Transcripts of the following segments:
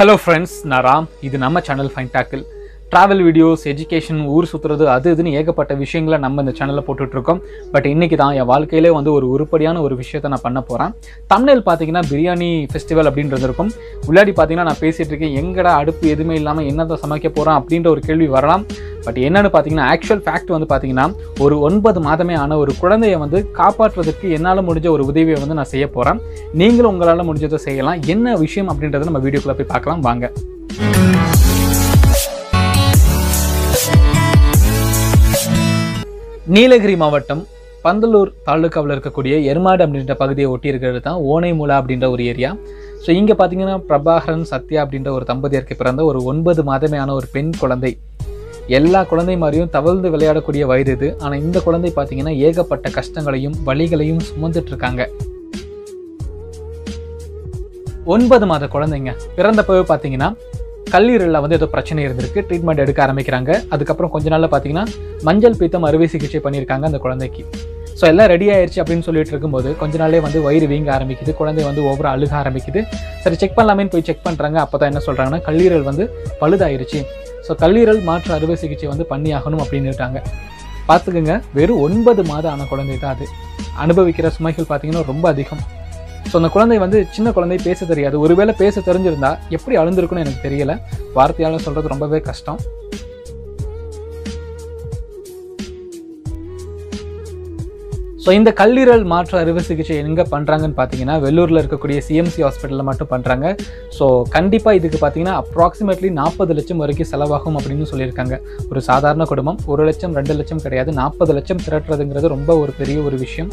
hello friends நான் ராம் இது நம்ம சேனல் ஃபைன் டாக்கிள் ட்ராவல் வீடியோஸ் எஜுகேஷன் ஊர் சுற்றுறது அது இதுன்னு ஏகப்பட்ட விஷயங்களை நம்ம இந்த சேனலில் போட்டுட்ருக்கோம் பட் இன்றைக்கி தான் என் வாழ்க்கையிலே வந்து ஒரு உருப்படியான ஒரு விஷயத்தை நான் பண்ண போகிறேன் தமிழில் பார்த்தீங்கன்னா பிரியாணி ஃபெஸ்டிவல் அப்படின்றது இருக்கும் உள்ளாடி பார்த்தீங்கன்னா நான் பேசிகிட்டு இருக்கேன் எங்கடா அடுப்பு எதுவுமே இல்லாமல் என்னதான் சமைக்க போகிறோம் அப்படின்ற ஒரு கேள்வி வரலாம் பட் என்னன்னு பார்த்தீங்கன்னா ஆக்சுவல் ஃபேக்ட் வந்து பார்த்தீங்கன்னா ஒரு ஒன்பது மாதமே ஆன ஒரு குழந்தையை வந்து காப்பாற்றுறதுக்கு என்னால் முடிஞ்ச ஒரு உதவியை வந்து நான் செய்ய போகிறேன் நீங்களும் உங்களால் முடிஞ்சதை செய்யலாம் என்ன விஷயம் அப்படின்றத நம்ம வீடியோக்குள்ளே போய் பார்க்கலாம் வாங்க நீலகிரி மாவட்டம் பந்தலூர் தாலுக்காவில் இருக்கக்கூடிய எருமாடு அப்படின்ற பகுதியை ஒட்டி இருக்கிறது தான் ஓனைமுலா அப்படின்ற ஒரு ஏரியா ஸோ இங்கே பார்த்தீங்கன்னா பிரபாகரன் சத்யா அப்படின்ற ஒரு தம்பதியருக்கு பிறந்த ஒரு ஒன்பது மாதமே ஆன ஒரு பெண் குழந்தை எல்லா குழந்தை மாதிரியும் தவழ்ந்து விளையாடக்கூடிய வயது இது ஆனால் இந்த குழந்தை பார்த்தீங்கன்னா ஏகப்பட்ட கஷ்டங்களையும் வலிகளையும் சுமந்துட்டு இருக்காங்க ஒன்பது மாத குழந்தைங்க பிறந்தப்பவே பார்த்தீங்கன்னா கல்லீரலில் வந்து ஏதோ பிரச்சனை இருந்திருக்கு ட்ரீட்மெண்ட் எடுக்க ஆரம்பிக்கிறாங்க அதுக்கப்புறம் கொஞ்ச நாளில் பார்த்தீங்கன்னா மஞ்சள் பீத்தம் அறுவை சிகிச்சை பண்ணியிருக்காங்க அந்த குழந்தைக்கு ஸோ எல்லாம் ரெடி ஆயிடுச்சு அப்படின்னு சொல்லிட்டு இருக்கும்போது கொஞ்ச நாளே வந்து வயிறு வீங்க ஆரம்பிக்குது குழந்தை வந்து ஓவரா அழுக ஆரம்பிக்குது சரி செக் பண்ணலாமேன்னு போய் செக் பண்ணுறாங்க அப்போ தான் என்ன சொல்கிறாங்கன்னா கல்லீரல் வந்து பழுதாயிருச்சு ஸோ கல்லீரல் மாற்று அறுவை சிகிச்சை வந்து பண்ணி ஆகணும் அப்படின்னுட்டாங்க பார்த்துக்குங்க வெறும் ஒன்பது மாதம் ஆன குழந்தை தான் அது அனுபவிக்கிற சுமைகள் பார்த்தீங்கன்னா ரொம்ப அதிகம் ஸோ அந்த குழந்தை வந்து சின்ன குழந்தை பேச தெரியாது ஒருவேளை பேச தெரிஞ்சிருந்தா எப்படி அழுந்திருக்குன்னு எனக்கு தெரியல வார்த்தையால் சொல்கிறது ரொம்பவே கஷ்டம் ஸோ இந்த கல்லீரல் மாற்று அறுவை சிகிச்சை எங்கே பண்ணுறாங்கன்னு பார்த்தீங்கன்னா வெள்ளூரில் இருக்கக்கூடிய சிஎம்சி ஹாஸ்பிட்டலில் மட்டும் பண்ணுறாங்க ஸோ கண்டிப்பாக இதுக்கு பார்த்தீங்கன்னா அப்ராக்சிமேட்லி நாற்பது லட்சம் வரைக்கும் செலவாகும் அப்படின்னு சொல்லியிருக்காங்க ஒரு சாதாரண குடும்பம் ஒரு லட்சம் ரெண்டு லட்சம் கிடையாது நாற்பது லட்சம் திரட்டுறதுங்கிறது ரொம்ப ஒரு பெரிய ஒரு விஷயம்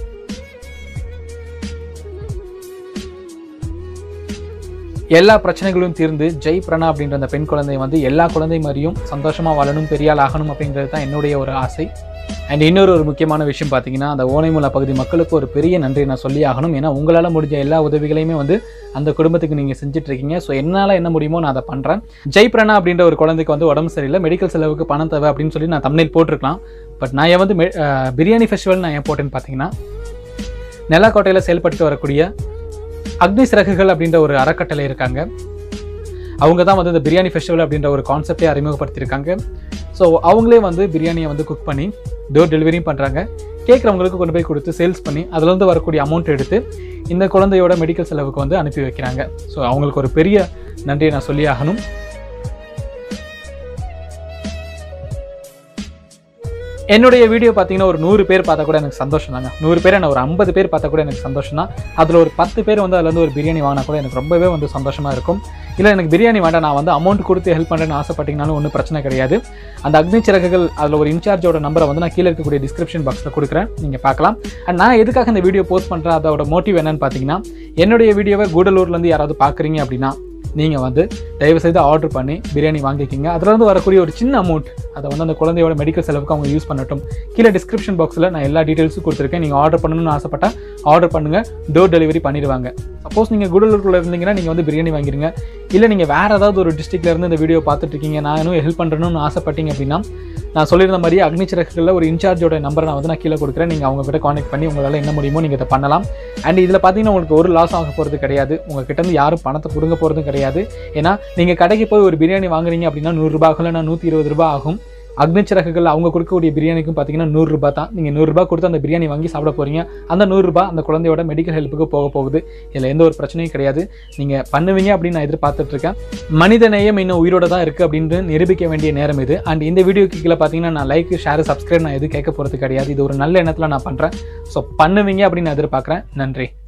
எல்லா பிரச்சனைகளும் தீர்ந்து ஜெய் பிரணா அப்படின்ற அந்த பெண் குழந்தை வந்து எல்லா குழந்தை மாதிரியும் சந்தோஷமாக வாழணும் பெரியாள் ஆகணும் அப்படிங்கிறது தான் என்னுடைய ஒரு ஆசை அண்ட் இன்னொரு ஒரு முக்கியமான விஷயம் பார்த்தீங்கன்னா அந்த ஓனைமுலா பகுதி மக்களுக்கு ஒரு பெரிய நன்றி நான் சொல்லி ஆகணும் ஏன்னா உங்களால் முடிஞ்ச எல்லா உதவிகளையுமே வந்து அந்த குடும்பத்துக்கு நீங்கள் செஞ்சுட்டு இருக்கீங்க ஸோ என்னால் என்ன முடியுமோ நான் அதை பண்ணுறேன் ஜெய் பிரணா அப்படின்ற ஒரு குழந்தைக்கு வந்து உடம்பு சரியில்லை மெடிக்கல் செலவுக்கு பணம் தேவை அப்படின்னு சொல்லி நான் தமிழில் போட்டிருக்கலாம் பட் நான் ஏன் வந்து மெ- அஹ் பிரியாணி ஃபெஸ்டிவல் நான் ஏன் போட்டேன்னு பார்த்தீங்கன்னா நெல்லாக்கோட்டையில் செயல்பட்டு வரக்கூடிய அக்னி சிறகுகள் அப்படின்ற ஒரு அறக்கட்டளை இருக்காங்க அவங்க தான் வந்து இந்த பிரியாணி ஃபெஸ்டிவல் அப்படின்ற ஒரு கான்செப்டே அறிமுகப்படுத்தியிருக்காங்க ஸோ அவங்களே வந்து பிரியாணியை வந்து குக் பண்ணி டோர் டெலிவரியும் பண்ணுறாங்க கேட்குறவங்களுக்கு கொண்டு போய் கொடுத்து சேல்ஸ் பண்ணி அதுலேருந்து வரக்கூடிய அமௌண்ட் எடுத்து இந்த குழந்தையோட மெடிக்கல் செலவுக்கு வந்து அனுப்பி வைக்கிறாங்க ஸோ அவங்களுக்கு ஒரு பெரிய நன்றியை நான் சொல்லி ஆகணும் என்னுடைய வீடியோ பார்த்தீங்கன்னா ஒரு நூறு பேர் பார்த்தா கூட எனக்கு சந்தோஷம் தாங்க நூறு பேர் என்ன ஒரு ஐம்பது பேர் பார்த்தா கூட எனக்கு சந்தோஷம் தான் அதில் ஒரு பத்து பேர் வந்து அதுல இருந்து ஒரு பிரியாணி வாங்கினா கூட எனக்கு ரொம்பவே வந்து சந்தோஷமா இருக்கும் இல்லை எனக்கு பிரியாணி வேண்டாம் நான் வந்து அமௌண்ட் கொடுத்து ஹெல்ப் பண்ணுறேன்னு ஆசைப்பட்டீங்கனாலும் ஒன்றும் பிரச்சனை கிடையாது அந்த அக்னி சிறகுகள் அதில் ஒரு இன்சார்ஜோட நம்பரை வந்து நான் கீழே இருக்கக்கூடிய டிஸ்கிரிப்ஷன் பாக்ஸில் கொடுக்குறேன் நீங்கள் பார்க்கலாம் அண்ட் நான் எதுக்காக இந்த வீடியோ போஸ்ட் பண்ணுறேன் அதோட மோட்டிவ் என்னன்னு பார்த்தீங்கன்னா என்னுடைய வீடியோவை கூடலூர்லேருந்து யாராவது பார்க்குறீங்க அப்படின்னா நீங்கள் வந்து தயவு செய்து ஆர்டர் பண்ணி பிரியாணி வாங்கிக்கிங்க அதுலேருந்து வரக்கூடிய ஒரு சின்ன அமௌண்ட் அதை வந்து அந்த குழந்தையோட மெடிக்கல் செலவுக்கு அவங்க யூஸ் பண்ணட்டும் கீழே டிஸ்கிரிப்ஷன் பாக்ஸில் நான் எல்லா டீட்டெயில்ஸும் கொடுத்துருக்கேன் நீங்கள் ஆர்டர் பண்ணணும்னு ஆசைப்பட்டா ஆர்டர் பண்ணுங்கள் டோர் டெலிவரி பண்ணிடுவாங்க சப்போஸ் நீங்கள் குடலூருக்குள்ள இருந்தீங்கன்னா நீங்கள் வந்து பிரியாணி வாங்கிருங்க இல்லை நீங்கள் வேறு ஏதாவது ஒரு டிஸ்ட்ரிக்ட்ல இருந்து இந்த வீடியோ பார்த்துட்டு இருக்கீங்க நான் இன்னும் ஹெல்ப் பண்ணுறேன்னு ஆசைப்பட்டீங்க அப்படின்னா நான் சொல்லியிருந்த மாதிரி அக்னிச்சிறகுகளில் ஒரு இன்சார்ஜோட நம்பரை நான் வந்து நான் கீழே கொடுக்குறேன் நீங்கள் அவங்க கிட்ட காண்டாக்ட் பண்ணி உங்களால் என்ன முடியுமோ நீங்கள் இதை பண்ணலாம் அண்ட் இதில் பார்த்தீங்கன்னா உங்களுக்கு ஒரு லாஸ் ஆக போகிறது கிடையாது உங்கள் கிட்ட இருந்து யாரும் பணத்தை பிடுங்க போகிறதும் கிடையாது ஏன்னா நீங்கள் கடைக்கு போய் ஒரு பிரியாணி வாங்குறீங்க அப்படின்னா நூறுரூபா இல்லைனா நூற்றி இருபது ரூபாய் ஆகும் அக்னிச்சிறகுகள் அவங்க கொடுக்கக்கூடிய பிரியாணிக்கும் பார்த்தீங்கன்னா நூறுரூபா தான் நீங்கள் நூறுரூபா கொடுத்து அந்த பிரியாணி வாங்கி சாப்பிட போகிறீங்க அந்த நூறுரூபா அந்த குழந்தையோட மெடிக்கல் ஹெல்ப்புக்கு போக போகுது இதில் எந்த ஒரு பிரச்சனையும் கிடையாது நீங்கள் பண்ணுவீங்க அப்படின்னு நான் எதிர்பார்த்துட்டு இருக்கேன் மனித நேயம் இன்னும் உயிரோட தான் இருக்குது அப்படின்னு நிரூபிக்க வேண்டிய நேரம் இது அண்ட் இந்த வீடியோக்கு கீழே பார்த்தீங்கன்னா நான் லைக் ஷேர் சப்ஸ்கிரைப் நான் எதுவும் கேட்க போகிறது கிடையாது இது ஒரு நல்ல எண்ணத்தில் நான் பண்ணுறேன் ஸோ பண்ணுவீங்க அப்படின்னு நான் எதிர்பார்க்குறேன் நன்றி